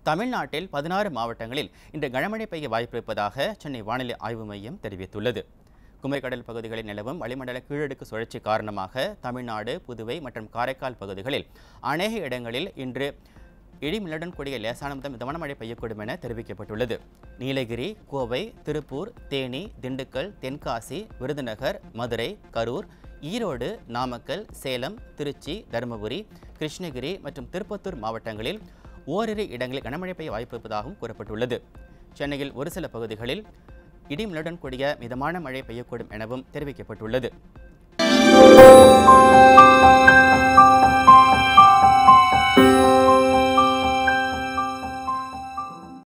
தமிழ்நாட்டில் பதினாறு மாவட்டங்களில் இன்று கனமழை பெய்ய வாய்ப்பிருப்பதாக சென்னை வானிலை ஆய்வு மையம் தெரிவித்துள்ளது குமரிக்கடல் பகுதிகளில் நிலவும் வளிமண்டல கீழடுக்கு சுழற்சி காரணமாக தமிழ்நாடு புதுவை மற்றும் காரைக்கால் பகுதிகளில் அநேக இடங்களில் இன்று இடிமின்னலுடன் கூடிய லேசான முதல் மிதமான மழை பெய்யக்கூடும் என தெரிவிக்கப்பட்டுள்ளது நீலகிரி கோவை திருப்பூர் தேனி திண்டுக்கல் தென்காசி விருதுநகர் மதுரை கரூர் ஈரோடு நாமக்கல் சேலம் திருச்சி தருமபுரி கிருஷ்ணகிரி மற்றும் திருப்பத்தூர் மாவட்டங்களில் ஓரிரு இடங்களில் கனமழை பெய்ய வாய்ப்பிருப்பதாகவும் கூறப்பட்டுள்ளது சென்னையில் ஒரு சில பகுதிகளில் இடிமின்னலுடன் கூடிய மிதமான மழை பெய்யக்கூடும் எனவும் தெரிவிக்கப்பட்டுள்ளது